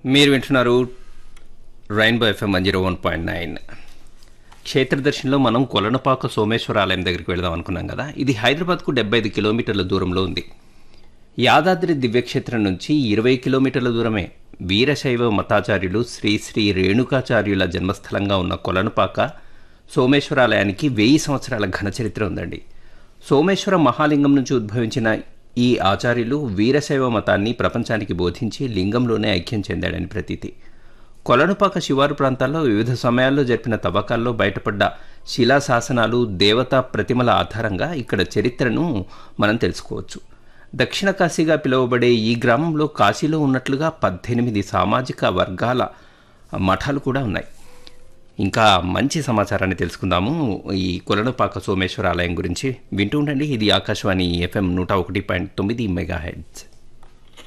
మీరు వింటున్నారు rainbow FM one zero one point nine క్షేత్రదర్శనంలో మనం కొలనపాక సోమేశ్వర ఆలయం దగ్గరికి వెళదాం అనుకున్నాం కదా ఇది హైదరాబాద్కు డెబ్బై ఐదు కిలోమీటర్ల దూరంలో ఉంది యాదాద్రి దివ్యక్షేత్రం నుంచి ఇరవై కిలోమీటర్ల దూరమే వీరశైవ మతాచార్యులు శ్రీ శ్రీ రేణుకాచార్యుల జన్మస్థలంగా ఉన్న కొలనుపాక సోమేశ్వరాలయానికి వెయ్యి సంవత్సరాల ఘన చరిత్ర ఉందండి సోమేశ్వర మహాలింగం నుంచి ఉద్భవించిన ఈ ఆచార్యులు వీరశైవ మతాన్ని ప్రపంచానికి బోధించి లింగంలోనే ఐక్యం చెందాడని ప్రతీతి కొలనుపాక శివారు ప్రాంతాల్లో వివిధ సమయాల్లో జరిపిన తవ్వకాల్లో బయటపడ్డ శిలా శాసనాలు దేవతా ప్రతిమల ఆధారంగా ఇక్కడ చరిత్రను మనం తెలుసుకోవచ్చు దక్షిణ కాశీగా పిలువబడే ఈ గ్రామంలో కాశీలో ఉన్నట్లుగా పద్దెనిమిది సామాజిక వర్గాల మఠాలు కూడా ఉన్నాయి ఇంకా మంచి సమాచారాన్ని తెలుసుకుందాము ఈ కొలనుపాక సోమేశ్వర ఆలయం గురించి వింటూ ఉండండి ఇది ఆకాశవాణి ఎఫ్ఎం నూట ఒకటి పాయింట్ తొమ్మిది మెగా హెడ్స్